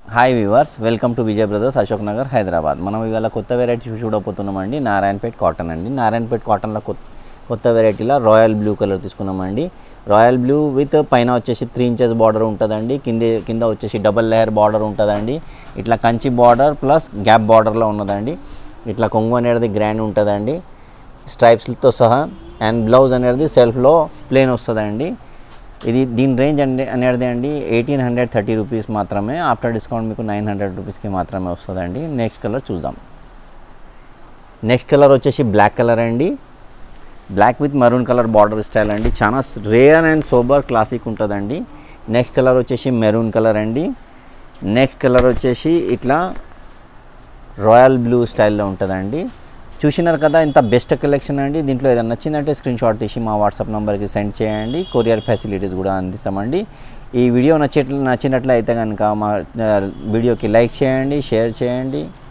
hi viewers welcome to Vijay Brothers Ashok Nagar Hyderabad మనం ఇవాళ కొత్త వెరైటీ చూడబోతున్నామండి నారాయణపేట్ కాటన్ అండి నారాయణపేట్ కాటన్లో కొత్త కొత్త వెరైటీలో రాయల్ బ్లూ కలర్ తీసుకున్నామండి రాయల్ బ్లూ విత్ పైన వచ్చేసి త్రీ ఇంచెస్ బార్డర్ ఉంటుందండి కింద కింద వచ్చేసి డబల్ లేయర్ బార్డర్ ఉంటుందండి ఇట్లా కంచి బార్డర్ ప్లస్ గ్యాప్ బార్డర్లో ఉన్నదండి ఇట్లా కొంగు అనేది గ్రాండ్ ఉంటుందండి స్ట్రైప్స్తో సహా అండ్ బ్లౌజ్ అనేది సెల్ఫ్లో ప్లేన్ వస్తుందండి ఇది దీని రేంజ్ అండి అనేది అండి ఎయిటీన్ హండ్రెడ్ థర్టీ రూపీస్ మాత్రమే ఆఫ్టర్ డిస్కౌంట్ మీకు నైన్ హండ్రెడ్ రూపీస్కి మాత్రమే వస్తుందండి నెక్స్ట్ కలర్ చూద్దాం నెక్స్ట్ కలర్ వచ్చేసి బ్లాక్ కలర్ అండి black with maroon colour border style అండి చాలా రేర్ అండ్ సోబర్ క్లాసిక్ ఉంటుందండి నెక్స్ట్ కలర్ వచ్చేసి మెరూన్ కలర్ అండి నెక్స్ట్ కలర్ వచ్చేసి ఇట్లా రాయల్ బ్లూ స్టైల్లో ఉంటుందండి చూసినారు కదా ఇంత బెస్ట్ కలెక్షన్ అండి దీంట్లో ఏదైనా నచ్చిందంటే స్క్రీన్ షాట్ తీసి మా వాట్సాప్ నెంబర్కి సెండ్ చేయండి కొరియర్ ఫెసిలిటీస్ కూడా అందిస్తామండి ఈ వీడియో నచ్చే నచ్చినట్లయితే కనుక మా ఆ, వీడియోకి లైక్ చేయండి షేర్ చేయండి